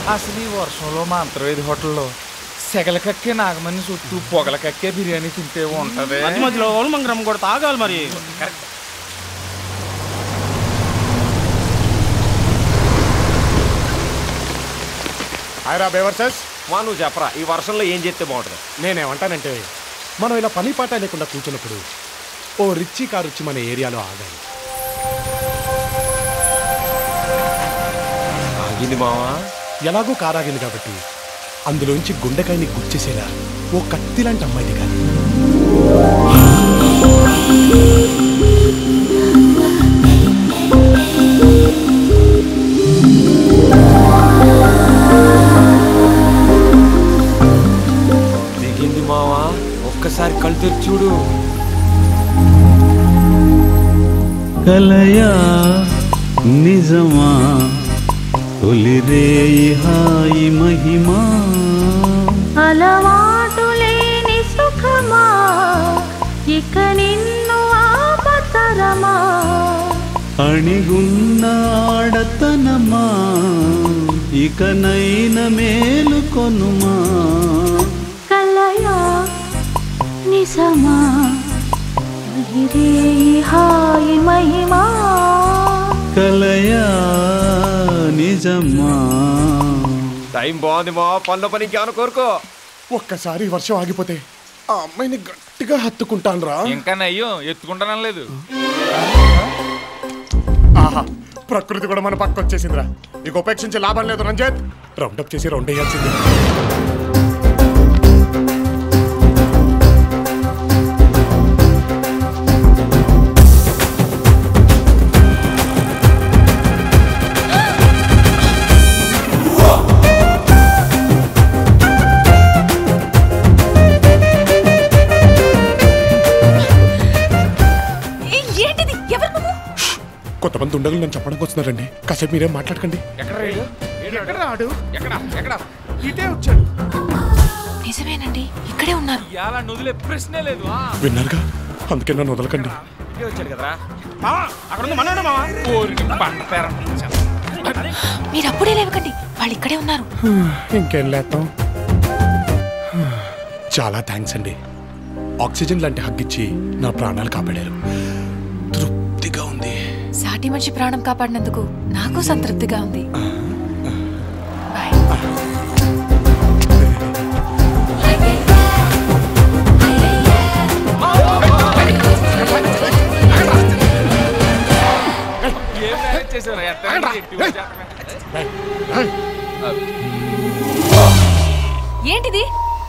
అసలు ఈ వర్షంలో మా అంతర్వేది హోటల్లో సెగల కక్కే నాగమని చుట్టూ పొగల కక్కే బిర్యానీ తింటే ఉంటది మధ్య మధ్యలో ఓల్మంగరం కూడా తాగాలి మరి హాయ్ రా బేవర్సెస్ వా నువ్వు చెప్పరా ఈ వర్షంలో ఏం చేస్తే బాగుంటుంది నేనేమంటానంటే మనం ఇలా పని పాట లేకుండా కూర్చున్నప్పుడు ఓ రిచ్చి కారు వచ్చి మన ఏరియాలో ఆగాలి ఆగింది మావా ఎలాగో కారు ఆగింది కాబట్టి అందులోంచి గుండెకాయని గుచ్చేసేలా ఓ కత్తి లాంటి అమ్మాయిది కాదు దిగింది మావా ఒక్కసారి కళ్ళు తెరిచి చూడు కలయా నిజమా తొలిరేయి హాయి మహిమా అలవాటు లేని సుఖమా ఇక నిన్ను ఆపతరమా అణిగున్న ఆడతనమా ఇకనైన మేలుకొనుమా కలయా నిజమా తొలిరేయి హాయి మహిమా కలయా నిజమా టైం బాగుంది మావా పనిలో పని ఇంకేమైనా కోరుకో ఒక్కసారి వర్షం ఆగిపోతే ఆ అమ్మాయిని గట్టిగా హత్తుకుంటాను రా ఇంకా నయ్యో ఎత్తుకుంటానం లేదు ఆహా ప్రకృతి కూడా మన పక్క వచ్చేసిందిరా ఇక ఉపేక్షించే లాభం లేదు రంజిత్ రౌండప్ చేసి రౌండ్ వేయాల్సింది ఏంటిది ఎవరు నువ్వు కొంతమంది ఉండగలు నన్ను చెప్పడానికి వస్తున్నారండి కాసేపు మీరేం మాట్లాడకండి ఎక్కడ రైలు ఎక్కడ రాడు ఎక్కడ ఎక్కడ ఇటే వచ్చాడు నిజమేనండి ఇక్కడే ఉన్నారు ఇవాళ నుదిలే ప్రశ్నే లేదు ఆ. విన్నారుగా అందుకే నన్ను వదలకండి ఇటే వచ్చాడు కదరా మావా అక్కడ ఉంది మనోడే మావా ఊరికి పంట పేరం మీరు అప్పుడే లేవకండి వాళ్ళు ఇక్కడే ఉన్నారు ఇంకేం లేస్తాం చాలా థ్యాంక్స్ అండి ఆక్సిజన్ లాంటి హగ్గిచ్చి నా ప్రాణాలు కాపాడారు తృప్తిగా ఉంది సాటి మనిషి ప్రాణం కాపాడినందుకు నాకు సంతృప్తిగా ఉంది బాయ్ ఏం మేనేజ్ చేసావురా? ఎంత ఎట్టి వచ్చేస్తామే. ఏయ్, ఏయ్, ఏంటిది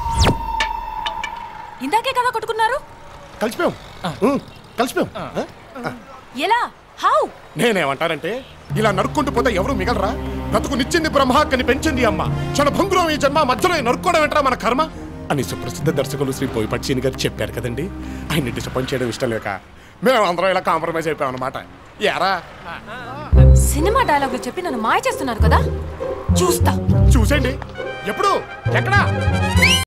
ఇందాకే కదా కొట్టుకున్నారు కలిసిపోయాం ఉం, కలిసిపోయాం ఆ? ఎలా హౌ నేనేమంటానంటే ఇలా నరుక్కుంటూ పోతే ఎవరు మిగలరా బ్రతుకు నిచ్చింది బ్రహ్మాక్కని పెంచింది అమ్మ క్షణభంగురం ఈ జన్మ మధ్యలో ఈ నరుక్కోవడం ఏంట్రా మన కర్మ అని సుప్రసిద్ధ దర్శకులు శ్రీ పోయిపట్సీని గారు చెప్పారు కదండి ఆయన్ని డిసప్పాయింట్ చేయడం ఇష్టం లేక మేము అందరం ఇలా కాంప్రమైజ్ అయిపోయాం అనమాట యారా సినిమా డైలాగులు చెప్పి నన్ను మాయ చేస్తున్నారు కదా చూస్తా చూసేయండి ఎప్పుడు ఎక్కడా